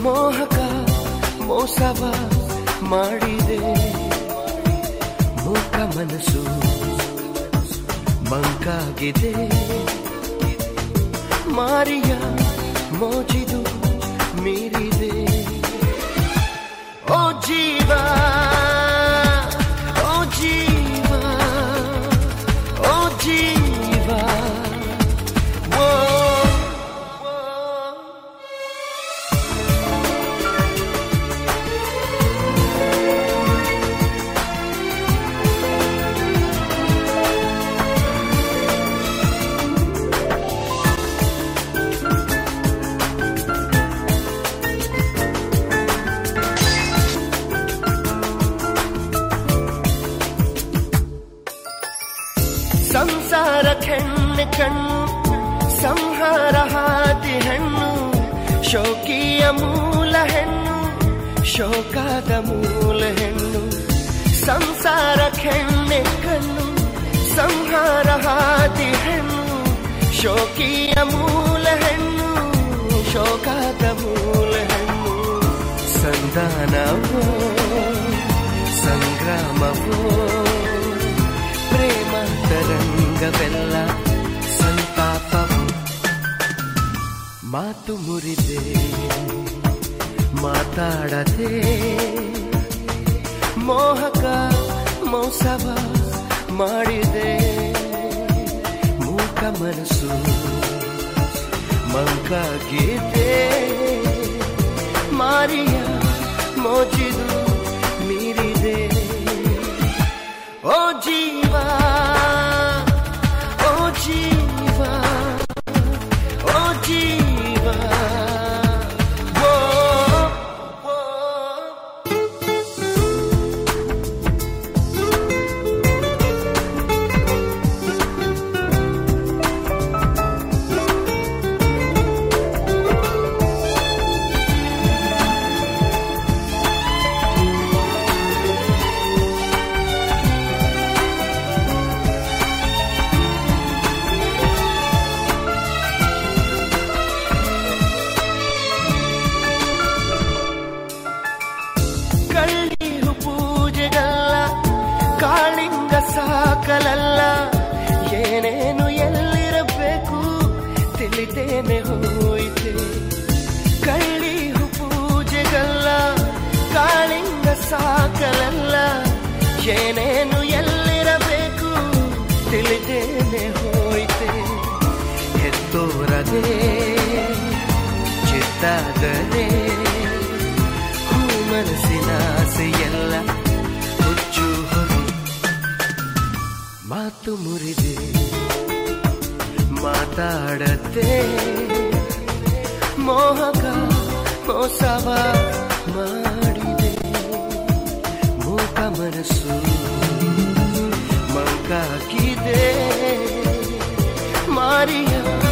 ಮೋಹಕ ಮೋಸವ ಮಾಡಿದೆ ಮೂಕ ಮನಸ್ಸು ಮಂಕಾಗಿದೆ ಮಾರಿಯ ಮೋಜಿದು ಮೀರಿದೆ ಓ ಜೀವ ಓ ಜೀವ ಓ ಜೀವ ಓ ಸಂಸಾರ ಕೆಣ್ಣು ಕಣ್ಣು ಸಂಹಾರ ಹಾದಿ ಹೆಣ್ಣು ಶೋಕಿಯ ಮೂಲ ಹೆಣ್ಣು ಶೋಕಾದ ಮೂಲ ಹೆಣ್ಣು ಸಂಸಾರ ಕೆಣ್ಣೆ ಕಣ್ಣು ಸಂಹಾರ ಹಾದಿ ಹೆಣ್ಣು ಶೋಕಿಯ ಮೂಲ ಹೆಣ್ಣು ಶೋಕಾದ ಮೂಲ ಹೆಣ್ಣು ಸಂಧಾನವೋ ಸಂಗ್ರಾಮವೋ ಪ್ರೇಮ ತರಂಗವೆಲ್ಲ ಸಂತಾಪವು ಮಾತು ಮುರಿದೆ ಮಾತಾಡದೆ ಮೋಹಕ ಮೋಸವ ಮಾಡಿದೆ ಮೂಕ ಮನಸ್ಸು ಮಂಕಾಗಿದೆ ಮಾರಿಯ ಮೋಜಿದು ಮೀರಿದೆ ಓ ಜೀವ ಓ ಜೀವ ಓ ಜೀವ ಓ ಓ ಕಳ್ಳಿರು ಪೂಜೆಗಲ್ಲ ಕಾಳಿಂಗ ಸಾಕಲಲ್ಲ ಏನೇನು ಎಲ್ಲಿರಬೇಕು ತಿಳಿತೇನೆ ಹೋಯಿತೆ ಕಳ್ಳಿರು ಪೂಜೆಗಲ್ಲ ಕಾಳಿಂಗ ಸಾಕಲಲ್ಲ ಏನೇನು ಎಲ್ಲಿರಬೇಕು ತಿಳಿತೇನೆ ಹೋಯಿತೆ ಹೆತ್ತೋರದೆ ಚಿತ್ತಾದರೆ ಹೂ ಮನಸ್ಸಿನ ಆಸೆಯೆಲ್ಲ ಹುಚ್ಚು ಹೊರೆ ಮಾತು ಮುರಿದೆ ಮಾತಾಡದೆ ಮೋಹಕ ಮೋಸವ ಮಾಡಿದೆ ಮೂಕ ಮನಸ್ಸು ಮಂಕಾಗಿದೆ ಮಾರಿಯ